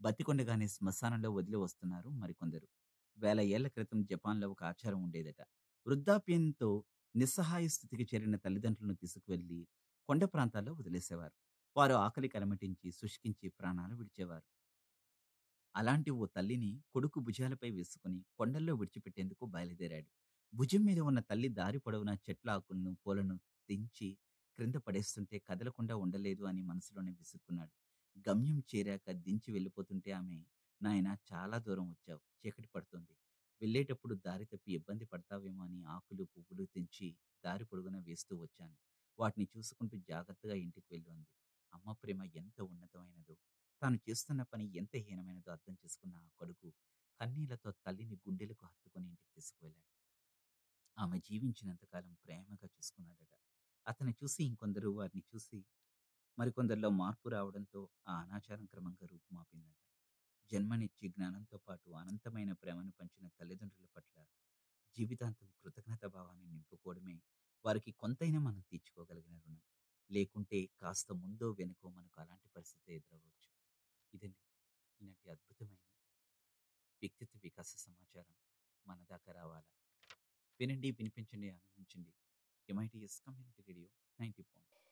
బతికొండగానే శ్మశానంలో వదిలి వస్తున్నారు మరికొందరు. వేల ఏళ్ల క్రితం జపాన్‌లో ఒక ఆచారం ఉండేదట. వృద్ధాప్యంతో నిస్సహాయ స్థితికి చేరిన తల్లిదండ్రులను తీసుకువెళ్లి కొండ ప్రాంతాల్లో వదిలేసేవారు. వారు ఆకలికి అలమటించి, శుష్కించి ప్రాణాలు విడిచేవారు. అలాంటి ఓ తల్లిని కొడుకు భుజాలపై వేసుకుని కొండల్లో విడిచిపెట్టేందుకు బయలుదేరాడు. భుజం మీద ఉన్న తల్లి దారి పొడవునా చెట్ల ఆకులను, పూలను తెంచి క్రింద పడేస్తుంటే కదలకుండా ఉండలేదు అని మనసులోనే విసుక్కున్నాడు. గమ్యం చేరాక దించి వెళ్ళిపోతుంటే ఆమె నాయనా చాలా దూరం వచ్చావు. చీకటి పడుతోంది. వెళ్ళేటప్పుడు దారి తప్పి ఇబ్బంది పడతావేమో అని ఆకులు, పువ్వులు తెంచి దారి పొడుగునా వేస్తూ వచ్చాను. వాటిని చూసుకుంటూ జాగ్రత్తగా ఇంటికి వెళ్ళు అంది. అమ్మ ప్రేమ ఎంత ఉన్నతమైనదో, తాను చేస్తున్న పని ఎంత హీనమైనదో అర్థం చేసుకున్న ఆ కొడుకు కన్నీళ్లతో తల్లిని గుండెలకు హత్తుకుని ఇంటికి తీసుకువెళ్ళాడు. ఆమె జీవించినంత కాలం ప్రేమగా చూసుకున్నాడట. అతన్ని చూసి ఇంకొందరు, వారిని చూసి మరికొందరిలో మార్పు రావడంతో ఆ అనాచారం క్రమంగా రూపుమాపిందట. జన్మనిచ్చి జ్ఞానంతో పాటు అనంతమైన ప్రేమను పంచిన తల్లిదండ్రుల పట్ల జీవితాంతం కృతజ్ఞతాభావాన్ని నింపుకోవడమే వారికి కొంతైనా మనం తీర్చుకోగలిగిన రుణం. లేకుంటే కాస్త ముందో వెనకో మనకు అలాంటి పరిస్థితే ఎదురవ్వచ్చు. ఇదండి ఈనాటి అద్భుతమైన వ్యక్తిత్వ వికాస సమాచారం మన దాకా రావాలా? వినండి, వినిపించండి, ఆనందించండి. MITS community radio 90.